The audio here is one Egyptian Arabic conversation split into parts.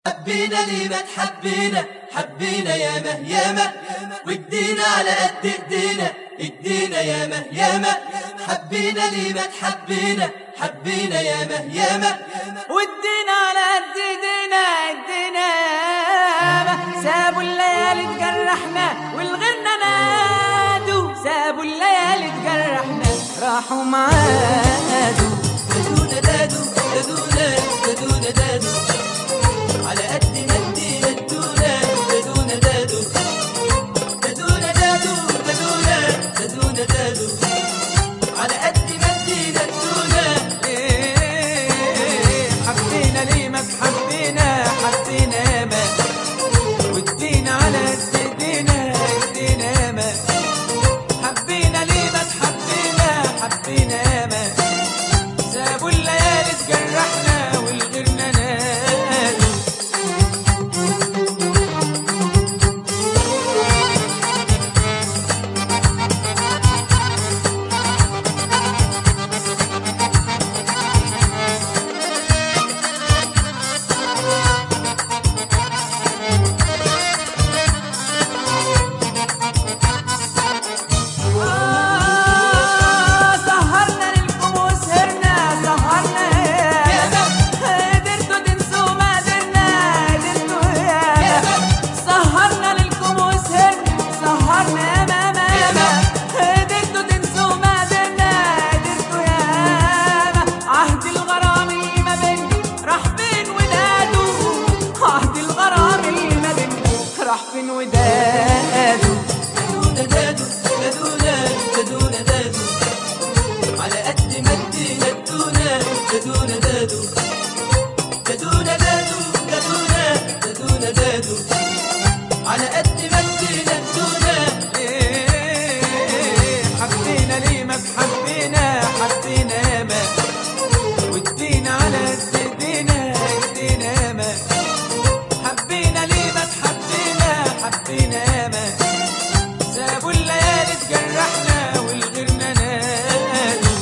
حبينا ليه ما تحبينا حبينا ياما ياما وادينا على قد ايدينا ادينا ياما ياما حبينا ليه ما تحبينا حبينا ياما ياما وادينا على قد ايدينا ادينا ياما سابوا الليالي تجرحنا والغنى نادوا سابوا الليالي تجرحنا راحوا معادوا دادونا دادو دادونا دادونا دادو على قد ما ادينا ادونا دادونا دادو دادونا دادو دادونا دادونا دادو على قد ما ادينا ادونا إيه، حبينا ليه ما تحبينا حبينا ما وادينا على قد ايدينا ادينا ما حبينا ليه ما تحبينا حبينا ما سابوا الليالي تجرحنا والغيرنا نادوا آه، سهرنا لكم وسهرنا سهرنا ياما قدرتوا تنسوا ما قدرنا قدرتوا ياما سهرنا لكم وسهرنا سهرنا ياما ياما قدرتوا تنسوا ما قدرنا قدرتوا ياما عهد الغرام اللي ما بيننا راح فين وداده عهد الغرام اللي ما بيننا راح فين وداده دادونا دادو دادونا دادونا دادو على قد ما ادينا ادونا دادونا دادو دادونا دادو دادونا دادونا دادو على قد ما ادينا ادونا إيه، حبينا ليه ما حبينا حبينا ما وادينا على قد ايدينا ادينا ما حبينا ليه ما حبينا حبينا ما سابوا الليالي تجرحنا والغيرنا نادوا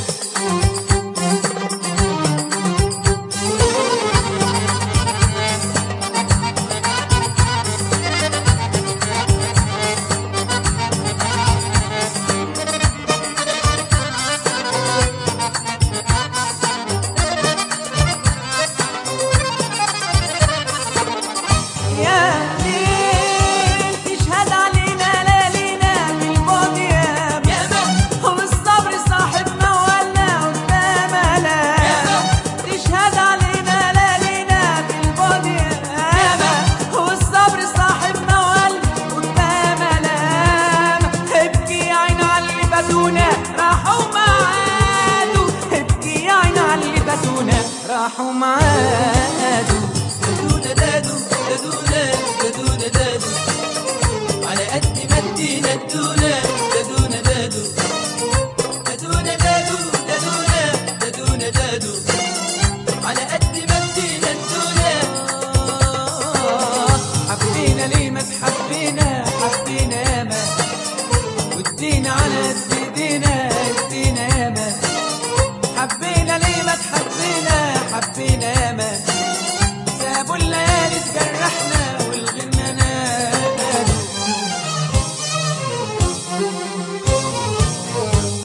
يا ليل تشهد علينا ليالينا بالموت يا ياما والصبر صاحب موالنا قدام آلام تشهد علينا ليالينا بالبعد ياما والصبر صاحب موالنا قدام آلام ابكي يا عين على اللي بدونا راحوا معادوا ابكي يا عين على اللي بدونا راحوا معادوا دادونا دادو دادونا دادونا دادو على قد ما ادينا ادونا دادونا دادو دادونا دادو دادونا دادونا دادو على قد